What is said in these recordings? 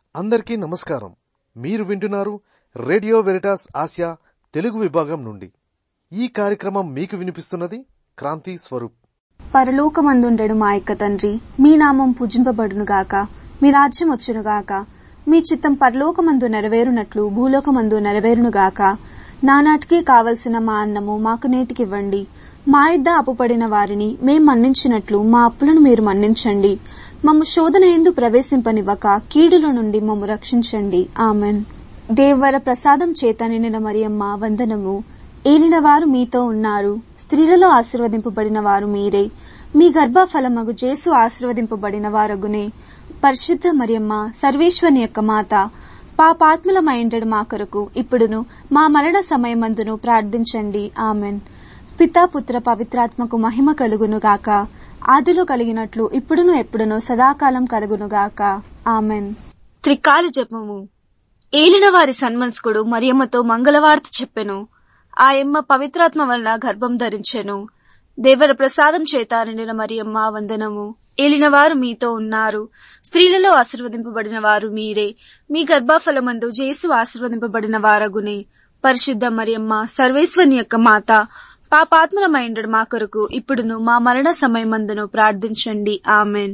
అందరికీ నమస్కారం మీరు వింటున్నారు రేడియో వెరిటాస్ ఆసియా తెలుగు విభాగం నుండి ఈ కార్యక్రమం మీకు వినిపిస్తున్నది క్రాంతి స్వరూప్ పరలోకమందుండెడు మా యొక్క తండ్రి మీ నామం పూజింపబడునుగాక మీ రాజ్యం వచ్చునుగాక మీ చిత్తం పరలోకమందు నెరవేరునట్లు భూలోకమందు నెరవేరునుగాక నానాటికి కావలసిన మా అన్నము మాకు నేటికివ్వండి మా ఇద్ద అప్పుపడిన వారిని మేం మన్నించినట్లు మా అప్పులను మీరు మన్నించండి మమ్ము శోధన ఎందు ప్రవేశింపనివ్వక కీడుల నుండి మమ్ము రక్షించండి ఆమెన్ దేవర ప్రసాదం చేత నిండిన మరియమ్మ వందనము ఏలినవారు మీతో ఉన్నారు స్త్రీలలో ఆశీర్వదింపబడిన వారు మీరే మీ గర్భఫలమగు జేసు ఆశీర్వదింపబడిన వారగునే పరిశుద్ధ మరియమ్మ సర్వేశ్వని యొక్క మాత పాపాత్ములమైండడు మా కొరకు ఇప్పుడును మా మరణ సమయమందును ప్రార్థించండి ఆమెన్ పితా పుత్ర పవిత్రాత్మకు మహిమ కలుగును గాక ఆదిలో కలిగినట్లు ఇప్పుడును ఎప్పుడును సదాకాలం కలుగునుగాక ఆమెన్ త్రికాల జపము ఏలిన వారి సన్మనస్కుడు మరియమ్మతో మంగళవార్త చెప్పెను ఆయమ్మ పవిత్రాత్మ వలన గర్భం ధరించెను దేవర ప్రసాదం చేత నిండిన మరియమ్మ వందనము ఏలినవారు మీతో ఉన్నారు స్త్రీలలో ఆశీర్వదింపబడిన వారు మీరే మీ గర్భఫలమందు జేసు ఆశీర్వదింపబడిన వారగునే పరిశుద్ధ మరియమ్మ సర్వేశ్వని యొక్క మాత పాపాత్మలమైండడు మా కొరకు ఇప్పుడును మా మరణ సమయమందును ప్రార్థించండి ఆమెన్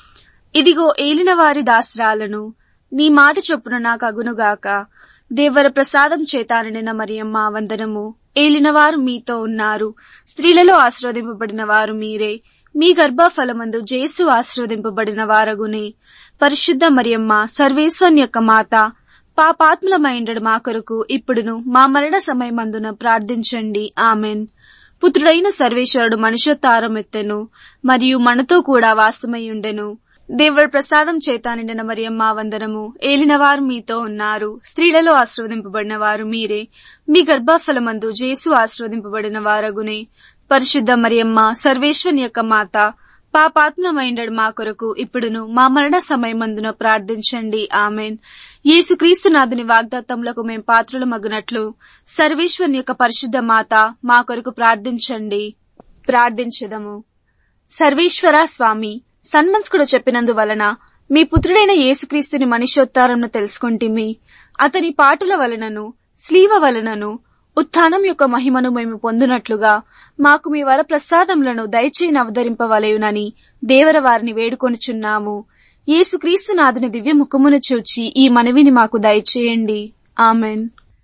ఇదిగో ఏలిన వారి దాసరాలను నీ మాట చొప్పున నాకు అగునుగాక దేవర ప్రసాదం చేత నిండిన మరియమ్మ వందనము ఏలినవారు మీతో ఉన్నారు స్త్రీలలో ఆశీర్వదింపబడిన వారు మీరే మీ గర్భఫలమందు జేసు ఆశీర్వదింపబడిన వారగునే పరిశుద్ధ మరియమ్మ సర్వేశ్వన్ యొక్క మాత పాపాత్ములమైండడు మా కొరకు ఇప్పుడును మా మరణ సమయమందున ప్రార్థించండి ఆమెన్ పుత్రుడైన సర్వేశ్వరుడు మనుష్యోత్తారం ఎత్తెను మరియు మనతో కూడా వాసమయ్యుండెను దేవుడి ప్రసాదం చేత నిండిన మరియమ్మ వందనము ఏలినవారు మీతో ఉన్నారు స్త్రీలలో ఆశీర్వదింపబడిన వారు మీరే మీ గర్భఫలమందు జేసు ఆశీర్వదింపబడిన వారగునే పరిశుద్ధ మరియమ్మ సర్వేశ్వని యొక్క మాత పాపాత్మమైండడు మా కొరకు ఇప్పుడును మా మరణ సమయమందున ప్రార్థించండి ఆమెన్ యేసుక్రీస్తు నాథుని వాగ్దాత్తములకు మేం పాత్రలు మగునట్లు సర్వేశ్వని యొక్క పరిశుద్ధ మాత మా కొరకు ప్రార్థించండి ప్రార్థించదము సర్వేశ్వర స్వామి సన్మంస్కుడు చెప్పినందువలన మీ పుత్రుడైన యేసుక్రీస్తుని మనిషోత్తారంను తెలుసుకుంటిమి అతని పాటల వలనను స్లీవ వలనను ఉత్థానం యొక్క మహిమను మేము పొందునట్లుగా మాకు మీ వర ప్రసాదములను దయచేయని అవతరింపవలయునని దేవర వారిని వేడుకొనుచున్నాము యేసుక్రీస్తు నాథుని దివ్య ముఖమును చూచి ఈ మనవిని మాకు దయచేయండి ఆమెన్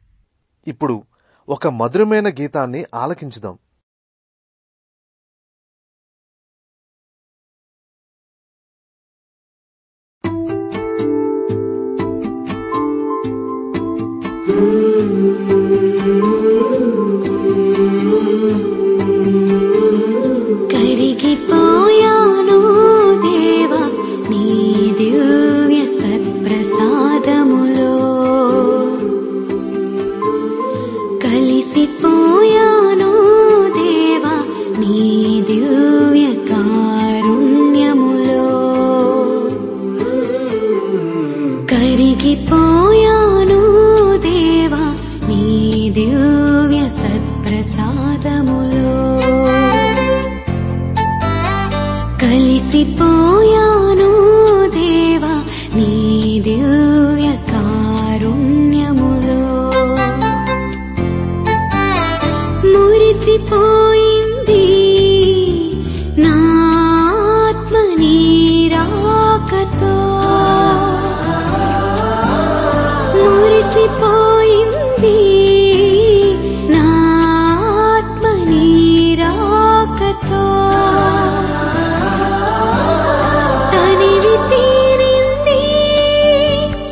ఇప్పుడు ఒక మధురమైన గీతాన్ని ఆలకించుదాం కరిగిపోయాను దేవా నీ దివ్య సత్ప్రసాదములో కలిసిపోయాను దేవా నీ దివ్య కారుణ్యములో కరిగిపోయాను దేవా నీ దివ్య సత్ప్రసాదములో కలిసిపోయాను దేవా నీ దివ్య కారుణ్యములో మురిసిపోయింది నా ఆత్మ నీరాకతో మురిసిపోయింది నా ఆత్మ నీరాకతో తనివి తీరింది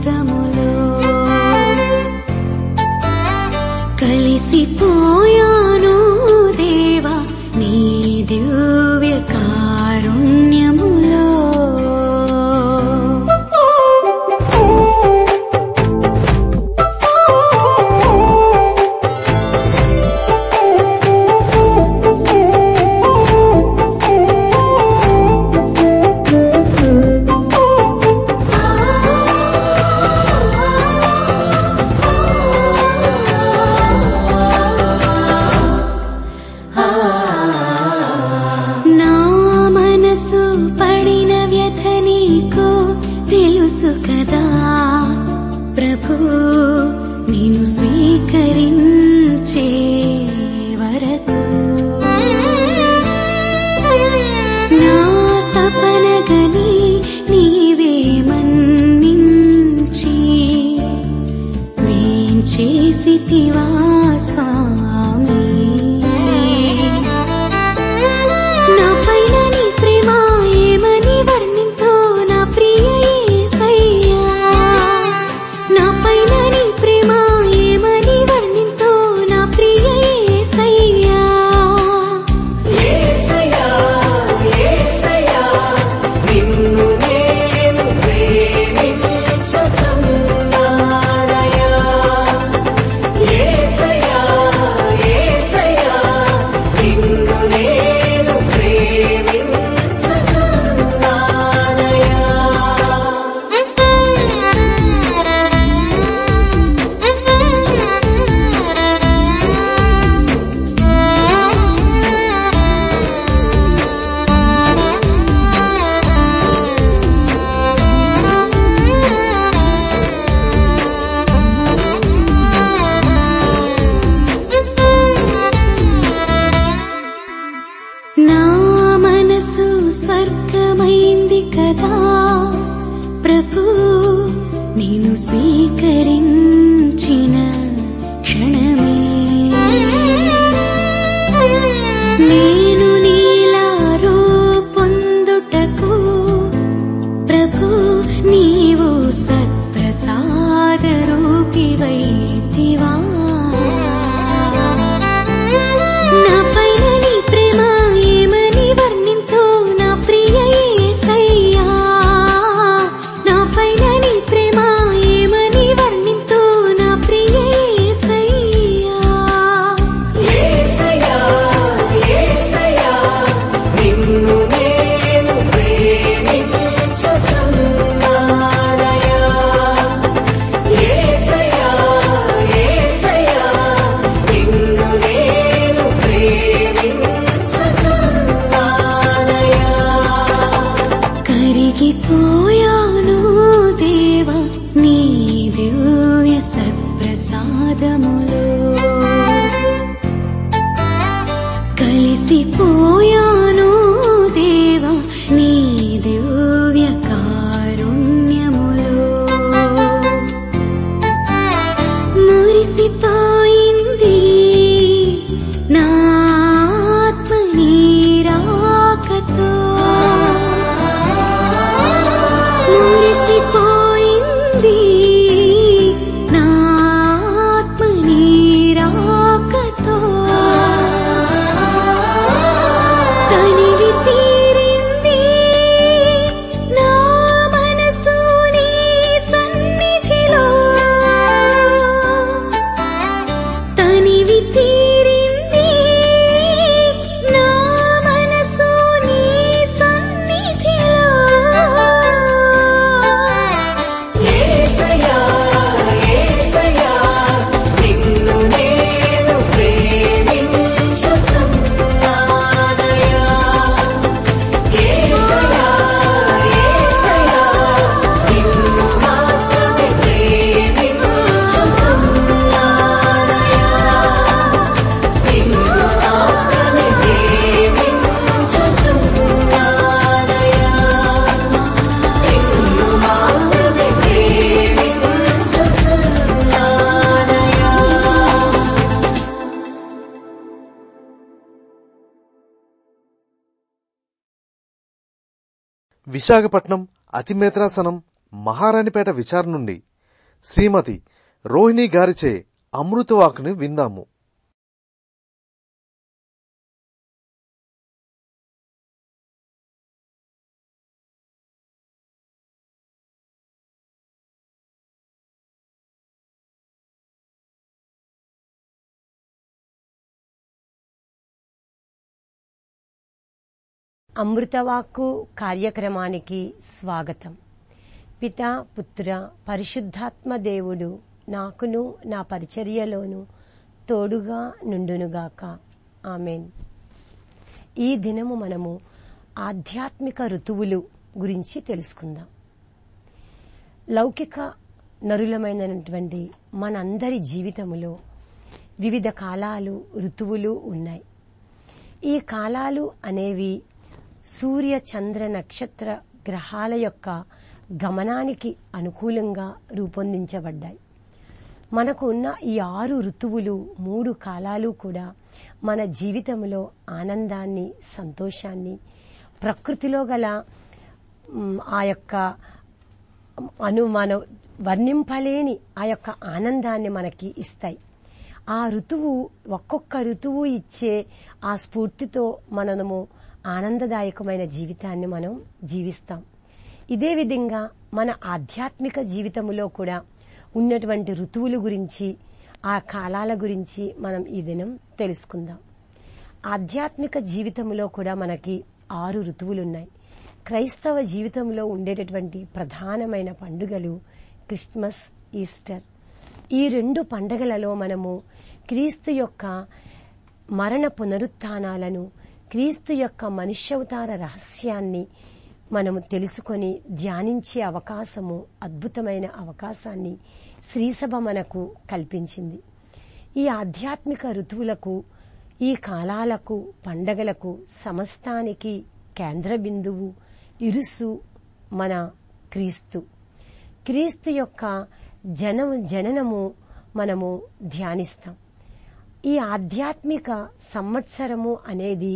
పాదములో కలిసిపోయాను దేవా నీ దివ్య కారుణ్యములో నా మనసు పడిన వ్యథ నీకు తెలుసు కదా ప్రభు నేను స్వీకరించే వరకు నా తపన గని నీవే మన్నించి వేం చేసితివా స్వామి నా పైన నీ ప్రేమ ఏమని వర్ణింతో నా ప్రియ యేసయ్యా నా పైన నీ ప్రేమ ఏమని వర్ణింతో నా ప్రియ యేసయ్యా నా మనసు స్వర్గమైంది కదా ప్రభు నేను స్వీకరించిన క్షణమే నేను నీలా రూపొందుటకు ప్రభు నీవు సత్ప్రసాద రూపివైతివా నా పైన నీ ప్రేమ ఏమని వర్ణింతో నా ప్రియ యేసయ్యా నా పైన నీ ప్రేమ ఏమని వర్ణింతో నా ప్రియ యేసయ్యా కరిగిపోయాను దేవా నీ దివ్య సత్ప్రసాదములో కలిసిపోయాను దేవా నీ దివ్య కారుణ్యములో మురిసిపోయింది నా ఆత్మ నీరాకతో మురిసిపోయింది నా ఆత్మ నీరాకతో తనివి తీరింది నా మనసు నీ సన్నిధిలో తనివి తీరింది నా మనసు నీ సన్నిధిలో విశాఖపట్నం అతిమేత్రాసనం మహారాణిపేట విచారణ నుండి శ్రీమతి రోహిణి గారిచే అమృతవాకుని విందాము అమృతవాక్కు కార్యక్రమానికి స్వాగతం పిత పుత్ర పరిశుద్ధాత్మ దేవుడు నాకును నా పరిచర్యలోను తోడుగా నుండునుగాక ఆమెన్ ఈ దినము మనము ఆధ్యాత్మిక ఋతువులు గురించి తెలుసుకుందాం లౌకిక నరులమైనటువంటి మనందరి జీవితములో వివిధ కాలాలు ఋతువులు ఉన్నాయి ఈ కాలాలు అనేవి సూర్య చంద్ర నక్షత్ర గ్రహాల యొక్క గమనానికి అనుకూలంగా రూపొందించబడ్డాయి మనకు ఉన్న ఈ ఆరు ఋతువులు మూడు కాలాలు కూడా మన జీవితంలో ఆనందాన్ని సంతోషాన్ని ప్రకృతిలో గల మ్, ఆ యొక్క అను మన వర్ణింపలేని ఆ యొక్క ఆనందాన్ని మనకి ఇస్తాయి ఆ ఋతువు ఒక్కొక్క ఋతువు ఇచ్చే ఆ స్ఫూర్తితో మనము ఆనందదాయకమైన జీవితాన్ని మనం జీవిస్తాం ఇదే విధంగా మన ఆధ్యాత్మిక జీవితంలో కూడా ఉన్నటువంటి ఋతువుల గురించి ఆ కాలాల గురించి మనం ఈ దినం తెలుసుకుందాం ఆధ్యాత్మిక జీవితంలో కూడా మనకి ఆరు ఋతువులున్నాయి క్రైస్తవ జీవితంలో ఉండేటటువంటి ప్రధానమైన పండుగలు క్రిస్మస్ ఈస్టర్ ఈ రెండు పండుగలలో మనము క్రీస్తు యొక్క మరణ పునరుత్థానాలను క్రీస్తు యొక్క మనుష్యవతార రహస్యాన్ని మనము తెలుసుకొని ధ్యానించే అవకాశము అద్భుతమైన అవకాశాన్ని శ్రీసభ మనకు కల్పించింది ఈ ఆధ్యాత్మిక ఋతువులకు ఈ కాలాలకు పండగలకు సమస్తానికి కేంద్ర బిందువు ఇరుసు మన క్రీస్తు క్రీస్తు యొక్క జనం జననము మనము ధ్యానిస్తాం ఈ ఆధ్యాత్మిక సంవత్సరము అనేది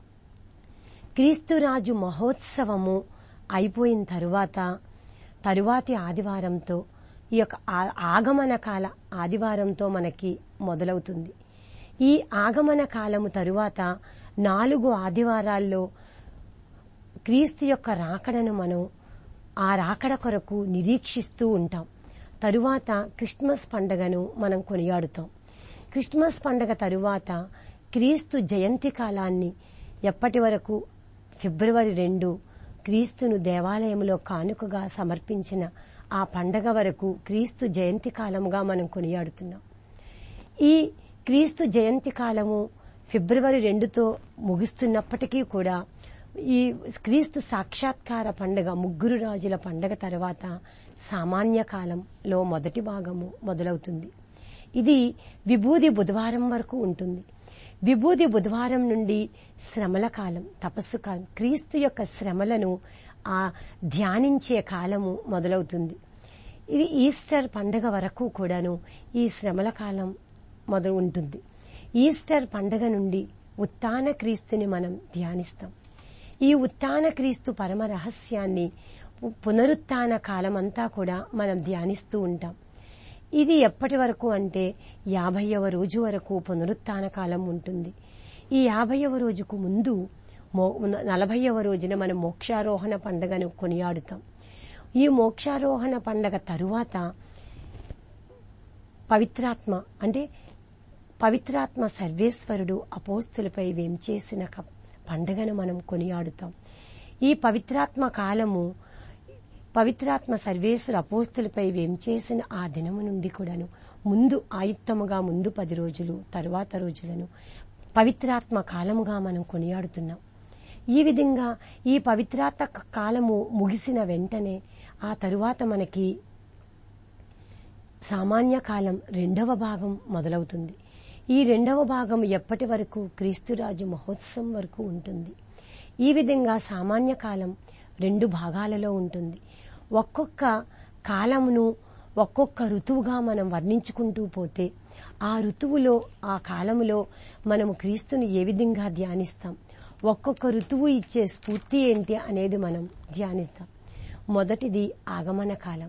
క్రీస్తురాజు మహోత్సవము అయిపోయిన తరువాత తరువాతి ఆదివారంతో ఈ యొక్క ఆ- ఆగమన కాల ఆదివారంతో మనకి మొదలవుతుంది ఈ ఆగమన కాలము తరువాత నాలుగు ఆదివారాల్లో క్రీస్తు యొక్క రాకడను మనం ఆ రాకడ కొరకు నిరీక్షిస్తూ ఉంటాం తరువాత క్రిస్మస్ పండగను మనం కొనియాడుతాం క్రిస్మస్ పండగ తరువాత క్రీస్తు జయంతి కాలాన్ని ఎప్పటి వరకు ఫిబ్రవరి రెండు క్రీస్తును దేవాలయంలో కానుకగా సమర్పించిన ఆ పండగ వరకు క్రీస్తు జయంతి కాలముగా మనం కొనియాడుతున్నాం ఈ క్రీస్తు జయంతి కాలము ఫిబ్రవరి రెండుతో ముగుస్తున్నప్పటికీ కూడా ఈ క్రీస్తు సాక్షాత్కార పండగ ముగ్గురు రాజుల పండగ తర్వాత సామాన్య కాలంలో మొదటి భాగము మొదలవుతుంది ఇది విభూది బుధవారం వరకు ఉంటుంది విభూది బుధవారం నుండి శ్రమల కాలం తపస్సు కాలం క్రీస్తు యొక్క శ్రమలను ఆ ధ్యానించే కాలము మొదలవుతుంది ఇది ఈస్టర్ పండగ వరకు కూడాను ఈ శ్రమల కాలం మొదలు ఉంటుంది ఈస్టర్ పండగ నుండి ఉత్తాన క్రీస్తుని మనం ధ్యానిస్తాం ఈ ఉత్తాన క్రీస్తు పరమ రహస్యాన్ని పు- పునరుత్థాన కాలమంతా కూడా మనం ధ్యానిస్తూ ఉంటాం ఇది ఎప్పటి వరకు అంటే యాభైవ రోజు వరకు పునరుత్థాన కాలం ఉంటుంది ఈ యాభైవ రోజుకు ముందు మో నలభైవ రోజున మనం మోక్షారోహణ పండగను కొనియాడుతాం ఈ మోక్షారోహణ పండగ తరువాత పవిత్రాత్మ అంటే పవిత్రాత్మ సర్వేశ్వరుడు అపోస్తులపై వేంచేసిన క- పండగను మనం కొనియాడుతాం ఈ పవిత్రాత్మ కాలము పవిత్రాత్మ సర్వేశ్వర అపోస్తులపై వేంచేసిన ఆ దినము నుండి కూడాను ముందు ఆయుత్తముగా ముందు పది రోజులు తరువాత రోజులను పవిత్రాత్మ కాలముగా మనం కొనియాడుతున్నాం ఈ విధంగా ఈ పవిత్రాత్మ కాలము ముగిసిన వెంటనే ఆ తరువాత మనకి సామాన్య కాలం రెండవ భాగం మొదలవుతుంది ఈ రెండవ భాగం ఎప్పటి వరకు క్రీస్తురాజు మహోత్సవం వరకు ఉంటుంది ఈ విధంగా సామాన్య కాలం రెండు భాగాలలో ఉంటుంది ఒక్కొక్క కాలమును ఒక్కొక్క ఋతువుగా మనం వర్ణించుకుంటూ పోతే ఆ ఋతువులో ఆ కాలములో మనము క్రీస్తుని ఏ విధంగా ధ్యానిస్తాం ఒక్కొక్క ఋతువు ఇచ్చే స్ఫూర్తి ఏంటి అనేది మనం ధ్యానిస్తాం మొదటిది ఆగమన కాలం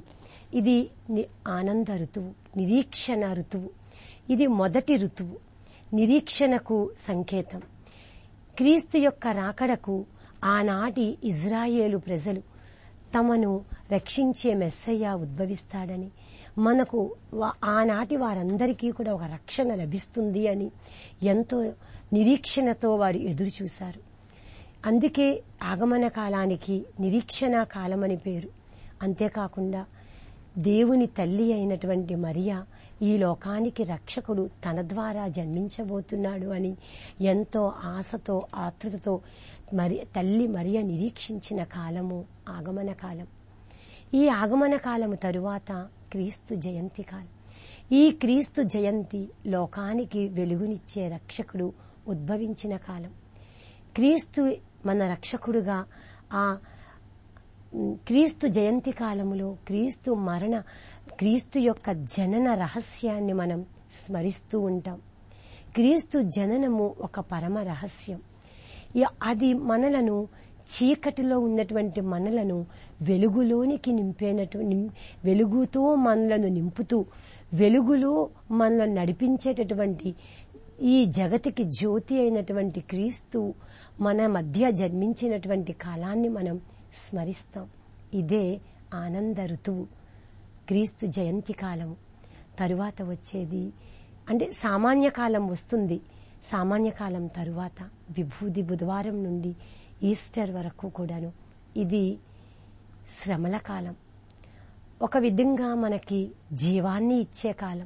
ఇది ని- ఆనంద ఋతువు నిరీక్షణ ఋతువు ఇది మొదటి ఋతువు నిరీక్షణకు సంకేతం క్రీస్తు యొక్క రాకడకు ఆనాటి ఇజ్రాయేలు ప్రజలు తమను రక్షించే మెస్సయ్య ఉద్భవిస్తాడని మనకు వా- ఆనాటి వారందరికీ కూడా ఒక రక్షణ లభిస్తుంది అని ఎంతో నిరీక్షణతో వారు ఎదురు చూశారు అందుకే ఆగమన కాలానికి నిరీక్షణ కాలమని పేరు అంతేకాకుండా దేవుని తల్లి అయినటువంటి మరియా ఈ లోకానికి రక్షకుడు తన ద్వారా జన్మించబోతున్నాడు అని ఎంతో ఆశతో ఆతృతతో మరి తల్లి మరియ నిరీక్షించిన కాలము ఆగమన కాలం ఈ ఆగమన కాలము తరువాత క్రీస్తు జయంతి కాలం ఈ క్రీస్తు జయంతి లోకానికి వెలుగునిచ్చే రక్షకుడు ఉద్భవించిన కాలం క్రీస్తు మన రక్షకుడుగా ఆ ఉమ్, క్రీస్తు జయంతి కాలములో క్రీస్తు మరణ క్రీస్తు యొక్క జనన రహస్యాన్ని మనం స్మరిస్తూ ఉంటాం క్రీస్తు జననము ఒక పరమ రహస్యం ఇ- అది మనలను చీకటిలో ఉన్నటువంటి మనలను వెలుగులోనికి నింపేనటు నిం- వెలుగుతో మనలను నింపుతూ వెలుగులో మనలను నడిపించేటటువంటి ఈ జగతికి జ్యోతి అయినటువంటి క్రీస్తు మన మధ్య జన్మించినటువంటి కాలాన్ని మనం స్మరిస్తాం ఇదే ఆనంద ఋతువు క్రీస్తు జయంతి కాలము తరువాత వచ్చేది అంటే సామాన్య కాలం వస్తుంది సామాన్య కాలం తరువాత విభూది బుధవారం నుండి ఈస్టర్ వరకు కూడాను ఇది శ్రమల కాలం ఒక విధంగా మనకి జీవాన్ని ఇచ్చే కాలం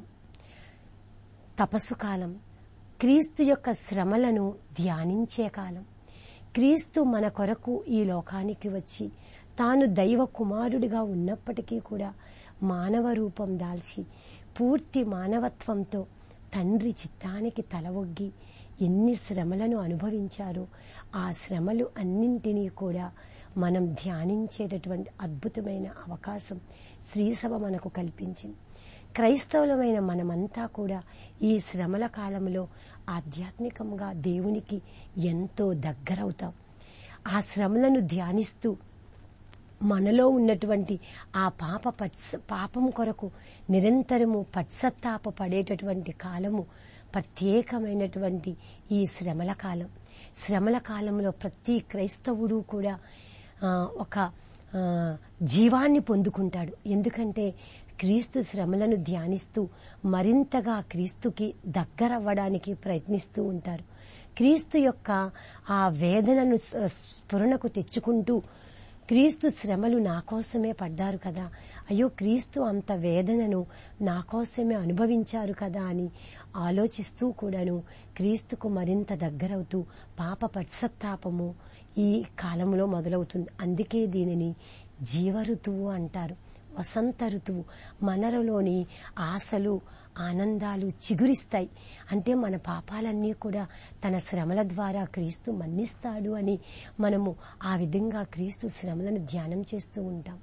తపస్సు కాలం క్రీస్తు యొక్క శ్రమలను ధ్యానించే కాలం క్రీస్తు మన కొరకు ఈ లోకానికి వచ్చి తాను దైవ కుమారుడిగా ఉన్నప్పటికీ కూడా మానవ రూపం దాల్చి పూర్తి మానవత్వంతో తండ్రి చిత్తానికి తల ఒగ్గి ఎన్ని శ్రమలను అనుభవించారో ఆ శ్రమలు అన్నింటినీ కూడా మనం ధ్యానించేటటువంటి అద్భుతమైన అవకాశం శ్రీసభ మనకు కల్పించింది క్రైస్తవులమైన మనమంతా కూడా ఈ శ్రమల కాలంలో ఆధ్యాత్మికంగా దేవునికి ఎంతో దగ్గరవుతాం ఆ శ్రమలను ధ్యానిస్తూ మనలో ఉన్నటువంటి ఆ పాప పట్స పాపం కొరకు నిరంతరము పట్సత్తాప పడేటటువంటి కాలము ప్రత్యేకమైనటువంటి ఈ శ్రమల కాలం శ్రమల కాలంలో ప్రతి క్రైస్తవుడు కూడా ఆ, ఒక ఆ, జీవాన్ని పొందుకుంటాడు ఎందుకంటే క్రీస్తు శ్రమలను ధ్యానిస్తూ మరింతగా క్రీస్తుకి దగ్గరవ్వడానికి ప్రయత్నిస్తూ ఉంటారు క్రీస్తు యొక్క ఆ వేదనను స్ఫ- స్ఫురణకు తెచ్చుకుంటూ క్రీస్తు శ్రమలు నా కోసమే పడ్డారు కదా అయ్యో క్రీస్తు అంత వేదనను నా కోసమే అనుభవించారు కదా అని ఆలోచిస్తూ కూడాను క్రీస్తుకు మరింత దగ్గరవుతూ పాప పశ్చత్తాపము ఈ కాలంలో మొదలవుతుంది అందుకే దీనిని జీవ ఋతువు అంటారు వసంత ఋతువు మనలోని ఆశలు ఆనందాలు చిగురిస్తాయి అంటే మన పాపాలన్నీ కూడా తన శ్రమల ద్వారా క్రీస్తు మన్నిస్తాడు అని మనము ఆ విధంగా క్రీస్తు శ్రమలను ధ్యానం చేస్తూ ఉంటాం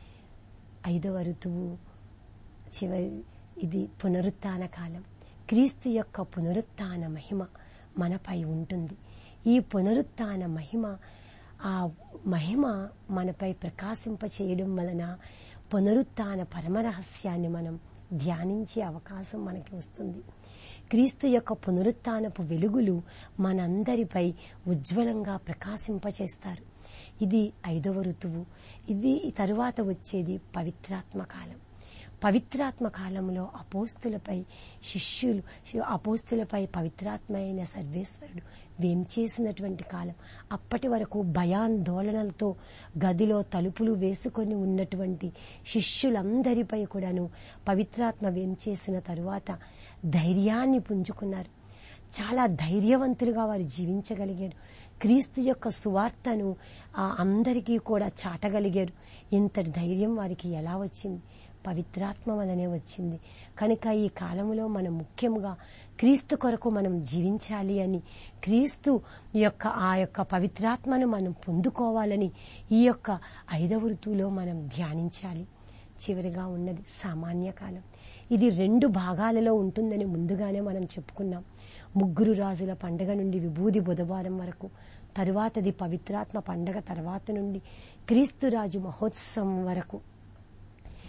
ఐదవ ఋతువు చివరి ఇది పునరుత్థాన కాలం క్రీస్తు యొక్క పునరుత్థాన మహిమ మనపై ఉంటుంది ఈ పునరుత్థాన మహిమ ఆ మహిమ మనపై ప్రకాశింప చేయడం వలన పునరుత్థాన పరమరహస్యాన్ని మనం ధ్యానించే అవకాశం మనకి వస్తుంది క్రీస్తు యొక్క పునరుత్థానపు వెలుగులు మనందరిపై ఉజ్వలంగా ప్రకాశింపచేస్తారు ఇది ఐదవ ఋతువు ఇది తరువాత వచ్చేది పవిత్రాత్మ కాలం పవిత్రాత్మ కాలంలో అపోస్తులపై శిష్యులు శి- అపోస్తులపై పవిత్రాత్మ అయిన సర్వేశ్వరుడు వేంచేసినటువంటి కాలం అప్పటి వరకు భయాందోళనలతో గదిలో తలుపులు వేసుకొని ఉన్నటువంటి శిష్యులందరిపై కూడాను పవిత్రాత్మ వేంచేసిన తరువాత ధైర్యాన్ని పుంజుకున్నారు చాలా ధైర్యవంతులుగా వారు జీవించగలిగారు క్రీస్తు యొక్క సువార్తను ఆ, అందరికీ కూడా చాటగలిగారు ఇంతటి ధైర్యం వారికి ఎలా వచ్చింది పవిత్రాత్మ వలనే వచ్చింది కనుక ఈ కాలంలో మనం ముఖ్యంగా క్రీస్తు కొరకు మనం జీవించాలి అని క్రీస్తు యొక్క ఆ యొక్క పవిత్రాత్మను మనం పొందుకోవాలని ఈ యొక్క ఐదవ ఋతువులో మనం ధ్యానించాలి చివరిగా ఉన్నది సామాన్య కాలం ఇది రెండు భాగాలలో ఉంటుందని ముందుగానే మనం చెప్పుకున్నాం ముగ్గురు రాజుల పండగ నుండి విభూది బుధవారం వరకు తరువాతది పవిత్రాత్మ పండగ తర్వాత నుండి క్రీస్తురాజు మహోత్సవం వరకు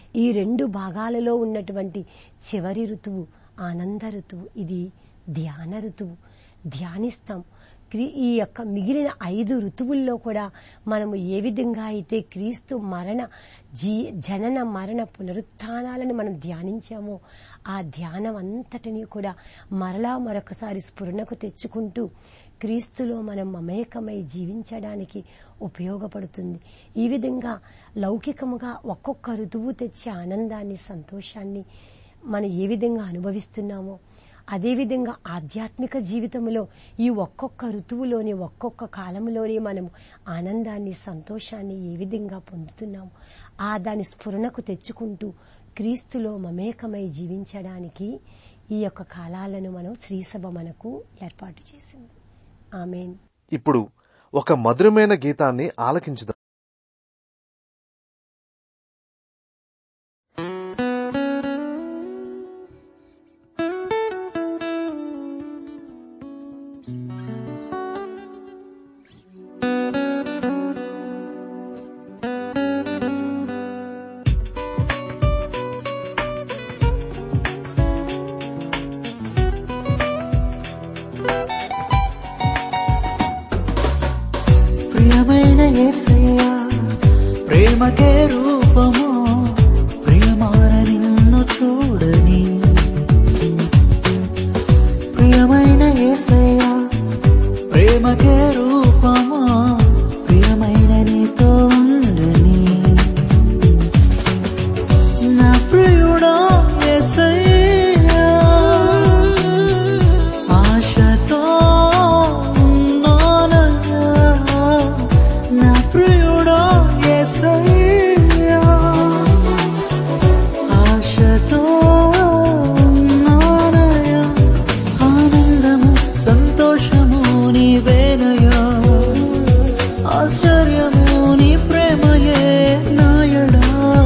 ఈ రెండు భాగాలలో ఉన్నటువంటి చివరి ఋతువు ఆనంద ఋతువు ఇది ధ్యాన ఋతువు ధ్యానిస్తాం క్రీ- ఈ యొక్క మిగిలిన ఐదు ఋతువుల్లో కూడా మనము ఏ విధంగా అయితే క్రీస్తు మరణ జీ జనన మరణ పునరుత్థానాలను మనం ధ్యానించామో ఆ ధ్యానం అంతటినీ కూడా మరలా మరొకసారి స్ఫురణకు తెచ్చుకుంటూ క్రీస్తులో మనం మమేకమై జీవించడానికి ఉపయోగపడుతుంది ఈ విధంగా లౌకికముగా ఒక్కొక్క ఋతువు తెచ్చే ఆనందాన్ని సంతోషాన్ని మనం ఏ విధంగా అనుభవిస్తున్నామో అదేవిధంగా ఆధ్యాత్మిక జీవితంలో ఈ ఒక్కొక్క ఋతువులోని ఒక్కొక్క కాలంలోనే మనము ఆనందాన్ని సంతోషాన్ని ఏ విధంగా పొందుతున్నాము ఆ దాని స్ఫురణకు తెచ్చుకుంటూ క్రీస్తులో మమేకమై జీవించడానికి ఈ యొక్క కాలాలను మనం శ్రీసభ మనకు ఏర్పాటు చేసింది ఆమెన్ ఇప్పుడు ఒక మధురమైన గీతాన్ని ఆలకించుదాం ప్రియమైన యేసయ్యా ప్రేమకే రూపము ప్రియమాన నిన్ను చూడని ప్రియమైన యేసయ్యా ప్రేమకే రూపము ప్రియమైన నీతో ఉండని నా ప్రియుడా యేసయ్యా ఆశతో ఉన్నానయ్యా నా ప్రియుడా యేసయ్యా ఆశతో ఉన్నానయ్యా ఆనందము సంతోషము నీవేనయ్యా ఆశ్చర్యము నీ ప్రేమయే నాయడా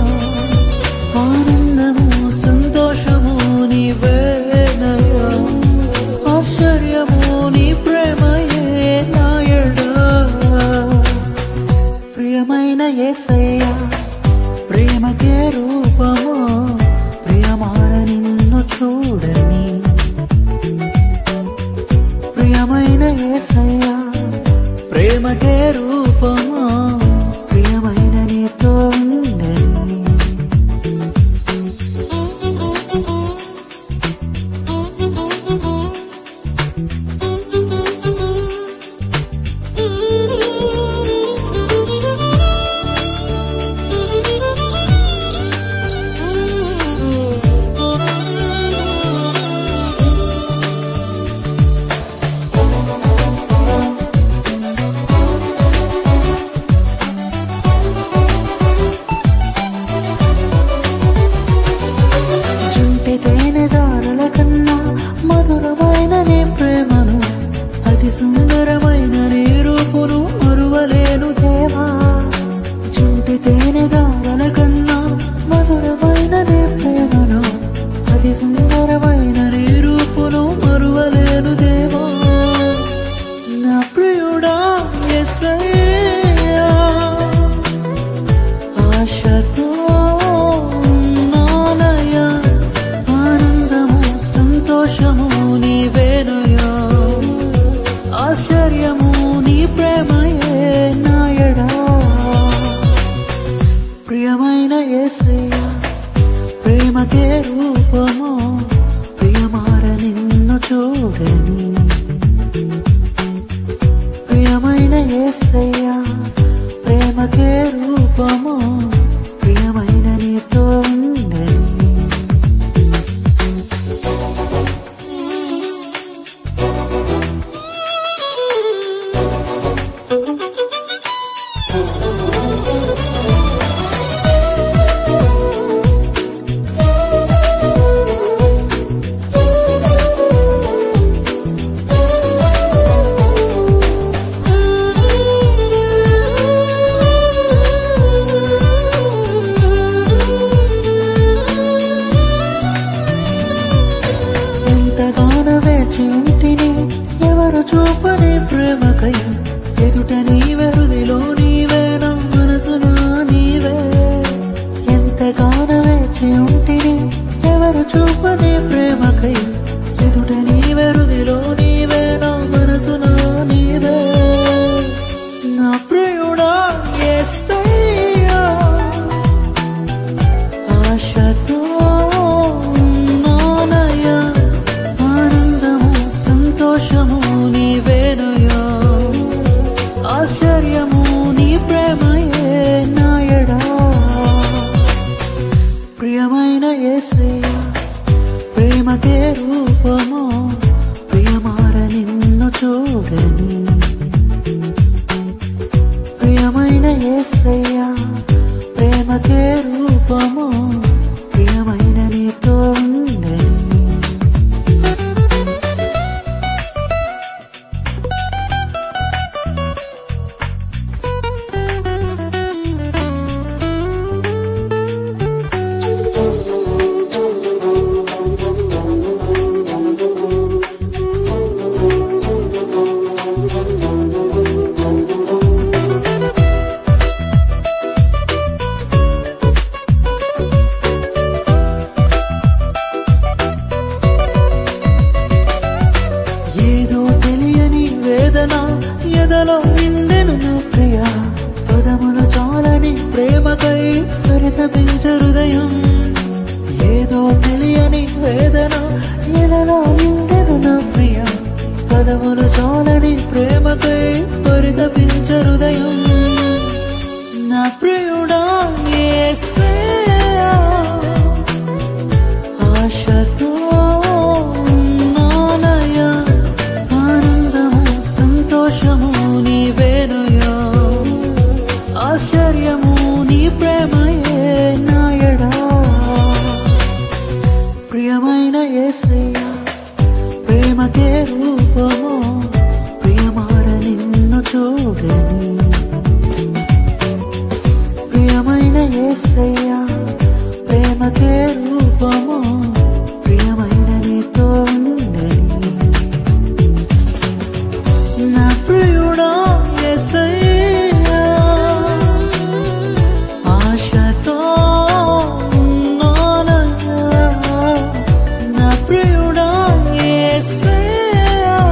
ఆనందము సంతోషము నీవేనయ్యా ఆశ్చర్యము నీ ప్రేమయే నాయడా ప్రియమైన యేసయ్యా ప్రేమకే రూపము ప్రియమాన నిన్ను చూడని ప్రియమైన యేసయ్యా ప్రేమకే రూపము ప్రియమైన నీతో ఉండని చుంటి తేనె దారుల కన్నా మధురమైన నీ ప్రేమను అతి సుందరమైన నీ రూపును మరువలేను దేవా చుంటి తేనె దారుల కన్నా మధురమైన నీ ప్రేమను అతి సుందరమైన నీ రూపును మరువలేను దేవా నా ప్రియుడా యేసయ్యా ఆశతో ఉన్నానయ్యా ఆనందము సంతోషము నీవేనయ్యా ఆశ్చర్యము నీ ప్రేమయే నాయడా ప్రియమైన యేసయ్యా ప్రేమకే రూపము ప్రియమార నిన్ను చూడని ప్రియమైన యేసయ్యా ప్రేమకే రూపము ప్రియమైన నీతో ఉండని ఎంతగానో వేచి ఉంటిని ఎవరు చూపని ప్రేమకై ఎదుట నీవే హృదిలో నీవే నా మనసున నీవే ఎంతగానో వేచి ఎవరు చూపని ప్రేమకై ఎదుట నీవెరుగిలో నీవే నా మనసులో నీవే నా ప్రియుడా యేసయ్యా ఆశతో ఉన్నానయ్యా ఆనందము సంతోషము నీవేనయ్యా ఆశ్చర్యము నీ ప్రేమయే నాయడా ప్రియమైన యేసయ్యా ప్రేమకే రూపము ప్రియమార నిన్ను చూడని ప్రియమైన యేసయ్యా ప్రేమకే రూపము ప్రియమైన నీతో ఉండని ఏదో తెలియని వేదన ఎదలో నిండెను నా ప్రియ పదములు చాలని ప్రేమకై పరితపించు హృదయం ఏదో తెలియని వేదన ఎదలో నిండెను నా ప్రియ పదములు చాలని ప్రేమకై పరితపించు హృదయం నా ప్రియుడా యేసయ్యా ఆశతో ఉన్నానయ్యా ఆనందము సంతోషము నీవేనయ్యా ఆశ్చర్యము నీ ప్రేమయే నాయడా ప్రియమైన యేసయ్యా ప్రేమకే రూపము ప్రియమార నిన్ను చూడని ప్రియమైన యేసయ్యా ప్రేమకే రూపము ప్రియమైన నీతో ఉండని నా ప్రియుడా యేసయ్యా ఆశతో ఉన్నానయ్యా నా ప్రియుడా యేసయ్యా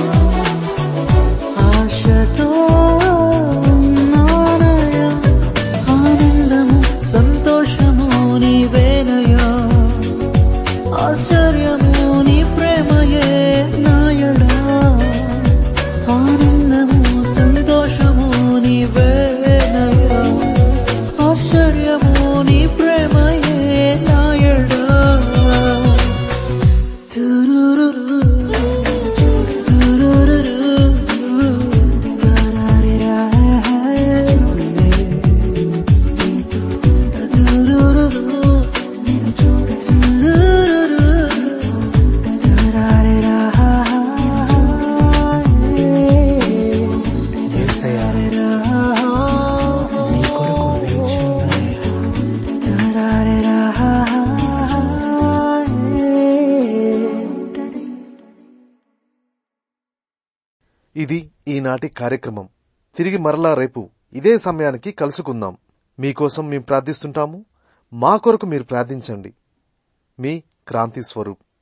ఆశతో ఉన్నానయ్యా ఆనందము సంతోషము నీవేనయ్యా ఆశ్చర్యము నీ ప్రేమయే నాయడా ఆనందము సంతోషము నీవేనయ్యా ఆశ్చర్యము నీ ప్రేమయే నాయడా తురురురు తురురురు తరారిరా తురురురు తురురురు తరారిరా యేసయ్యా నీ కొరకు వేచి ఇది ఈనాటి కార్యక్రమం తిరిగి మరలా రేపు ఇదే సమయానికి కలుసుకుందాం మీకోసం మేము ప్రార్థిస్తుంటాము మా కొరకు మీరు ప్రార్థించండి మీ క్రాంతి స్వరూప్